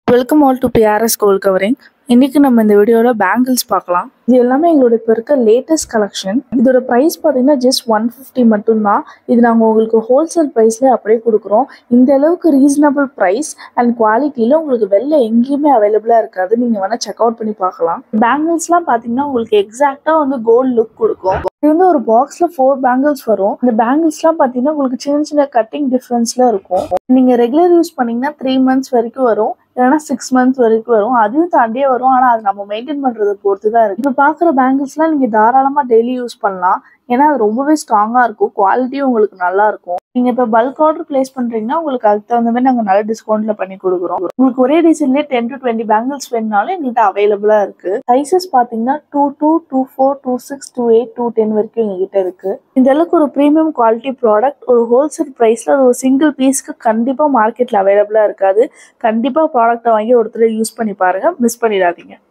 welcome all to BRS gold covering இன்னைக்கு நம்ம இந்த வீடியோவில் பேங்கிள்ஸ் பார்க்கலாம் இது எல்லாமே எங்களோட இப்போ இருக்க லேட்டஸ்ட் கலெக்ஷன் இதோட ப்ரைஸ் பார்த்தீங்கன்னா ஜஸ்ட் ஒன் ஃபிஃப்டி மட்டும்தான் இது நாங்கள் உங்களுக்கு ஹோல்சேல் ப்ரைஸ்லேயே அப்படியே கொடுக்குறோம் இந்த அளவுக்கு ரீசனபிள் ப்ரைஸ் அண்ட் குவாலிட்டியில் உங்களுக்கு வெளில எங்கேயுமே அவைலபிளாக இருக்காது நீங்கள் வேணால் செக் அவுட் பண்ணி பார்க்கலாம் பேங்கிள்ஸ்லாம் பார்த்தீங்கன்னா உங்களுக்கு எக்ஸாக்டாக வந்து கோல்டு லுக் கொடுக்கும் இது வந்து ஒரு பாக்ஸில் ஃபோர் பேங்கிள்ஸ் வரும் இந்த பேங்கிள்ஸ்லாம் பார்த்தீங்கன்னா உங்களுக்கு சின்ன சின்ன கட்டிங் டிஃப்ரென்ஸ்ல இருக்கும் நீங்கள் ரெகுலர் யூஸ் பண்ணீங்கன்னா த்ரீ மந்த்ஸ் வரைக்கும் வரும் இல்லைன்னா சிக்ஸ் மந்த்ஸ் வரைக்கும் வரும் அதையும் தாண்டியே வரும் ஆனால் அது நம்ம மெயின்டைன் பண்ணுறதை பொறுத்து தான் இருக்குது இப்போ பார்க்குற பேங்கிள்ஸ்லாம் நீங்கள் தாராளமாக டெய்லி யூஸ் பண்ணலாம் ஏன்னா அது ரொம்பவே ஸ்ட்ராங்காக இருக்கும் குவாலிட்டியும் உங்களுக்கு நல்லா இருக்கும் நீங்கள் இப்போ பல்க் ஆர்டர் பிளேஸ் பண்ணுறீங்கன்னா உங்களுக்கு அதுக்கு தகுந்த மாதிரி நாங்கள் நல்ல டிஸ்கவுண்ட்டில் பண்ணி கொடுக்குறோம் உங்களுக்கு ஒரே டிசைன்லேயே டென் டு டுவெண்ட்டி பேங்கிள்ஸ் வேணுனாலும் எங்கள்கிட்ட அவைலபிளாக இருக்குது சைஸஸ் பார்த்தீங்கன்னா two two two four two six two eight two ten வரைக்கும் எங்ககிட்ட இருக்குது இந்த அளவுக்கு ஒரு ப்ரீமியம் குவாலிட்டி ப்ராடக்ட் ஒரு ஹோல்சேல் ப்ரைஸில் அது ஒரு சிங்கிள் பீஸ்க்கு கண்டிப்பாக மார்க்கெட்டில் அவைலபிளாக இருக்காது கண்டிப்பாக ப்ராடக்ட்டை வாங்கி ஒருத்தர் யூஸ் பண்ணி பாருங்கள் மிஸ் பண்ணிடாதீங்க